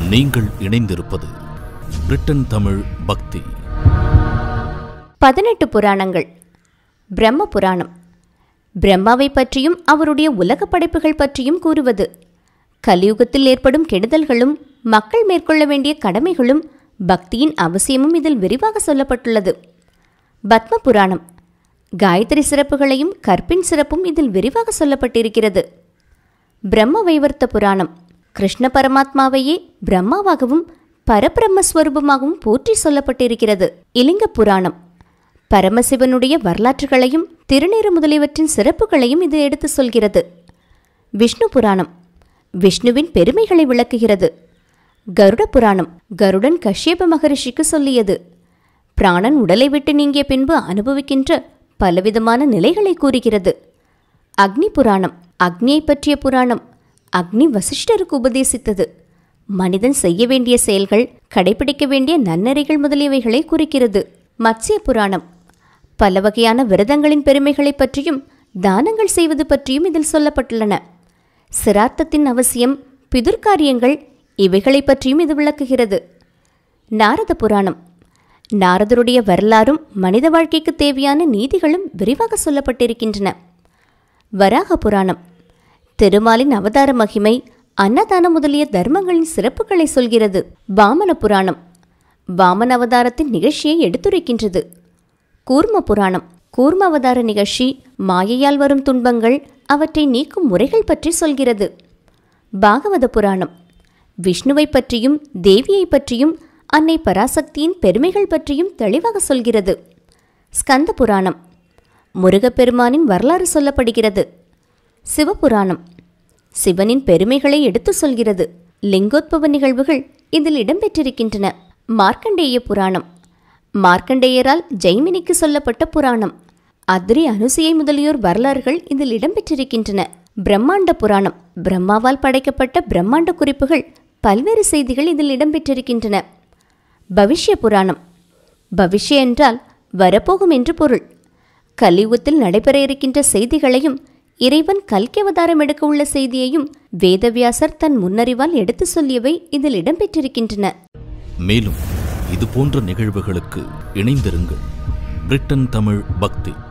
நீங்கள் இணைந்திருப்பது பிரிட்டன் தமிழ் பக்தி பதினெட்டு புராணங்கள் பிரம்ம புராணம் பிரம்மாவை பற்றியும் அவருடைய உலக படைப்புகள் பற்றியும் கூறுவது கலியுகத்தில் ஏற்படும் கெடுதல்களும் மக்கள் மேற்கொள்ள வேண்டிய கடமைகளும் பக்தியின் அவசியமும் இதில் விரிவாக சொல்லப்பட்டுள்ளது பத்ம புராணம் காயத்ரி சிறப்புகளையும் கற்பின் சிறப்பும் இதில் விரிவாக சொல்லப்பட்டிருக்கிறது பிரம்ம வைவர்த்த புராணம் கிருஷ்ண பரமாத்மாவையே பிரம்மாவாகவும் பரபிரம்மஸ்வரூபமாகவும் போற்றி சொல்லப்பட்டிருக்கிறது இலிங்க புராணம் பரமசிவனுடைய வரலாற்றுகளையும் திருநீறு முதலியவற்றின் சிறப்புகளையும் இது எடுத்து சொல்கிறது விஷ்ணு புராணம் விஷ்ணுவின் பெருமைகளை விளக்குகிறது கருட புராணம் கருடன் கஷ்யப மகரிஷிக்கு சொல்லியது பிராணன் உடலை விட்டு நீங்கிய பின்பு அனுபவிக்கின்ற பலவிதமான நிலைகளை கூறுகிறது அக்னி புராணம் அக்னியை பற்றிய புராணம் அக்னி வசிஷ்டருக்கு உபதேசித்தது மனிதன் செய்ய வேண்டிய செயல்கள் கடைபிடிக்க வேண்டிய நன்னெறிகள் முதலியவைகளை குறிக்கிறது மத்ஸ்ய புராணம் பல வகையான விரதங்களின் பெருமைகளை பற்றியும் தானங்கள் செய்வது பற்றியும் இதில் சொல்லப்பட்டுள்ளன சிரார்த்தத்தின் அவசியம் பிதுர்காரியங்கள் இவைகளை பற்றியும் இது விளக்குகிறது நாரத புராணம் நாரதருடைய வரலாறும் மனித வாழ்க்கைக்கு தேவையான நீதிகளும் விரிவாக சொல்லப்பட்டிருக்கின்றன வராக புராணம் திருமாலின் அவதார மகிமை அன்னதானம் முதலிய தர்மங்களின் சிறப்புகளை சொல்கிறது வாமன புராணம் வாமன அவதாரத்தின் நிகழ்ச்சியை எடுத்துரைக்கின்றது கூர்ம புராணம் கூர்ம அவதார நிகழ்ச்சி மாயையால் வரும் துன்பங்கள் அவற்றை நீக்கும் முறைகள் பற்றி சொல்கிறது பாகவத புராணம் விஷ்ணுவை பற்றியும் தேவியை பற்றியும் அன்னை பராசக்தியின் பெருமைகள் பற்றியும் தெளிவாக சொல்கிறது ஸ்கந்த புராணம் முருகப்பெருமானின் வரலாறு சொல்லப்படுகிறது சிவபுராணம் சிவனின் பெருமைகளை எடுத்து சொல்கிறது லிங்கோத்பவ நிகழ்வுகள் இதில் இடம்பெற்றிருக்கின்றன மார்க்கண்டேய புராணம் மார்க்கண்டேயரால் ஜெய்மினிக்கு சொல்லப்பட்ட புராணம் அத்ரி அனுசியை முதலியோர் வரலாறுகள் இதில் இடம்பெற்றிருக்கின்றன பிரம்மாண்ட புராணம் பிரம்மாவால் படைக்கப்பட்ட பிரம்மாண்ட குறிப்புகள் பல்வேறு செய்திகள் இதில் இடம்பெற்றிருக்கின்றன பவிஷ்ய புராணம் பவிஷ்ய என்றால் வரப்போகும் என்று பொருள் கலியுகத்தில் நடைபெற இருக்கின்ற செய்திகளையும் இறைவன் கல்கி அவதாரம் எடுக்க உள்ள செய்தியையும் வேதவியாசர் தன் முன்னறிவால் எடுத்து சொல்லியவை இதில் இடம்பெற்றிருக்கின்றன மேலும் இது போன்ற நிகழ்வுகளுக்கு இணைந்திருங்கள் பிரிட்டன் தமிழ் பக்தி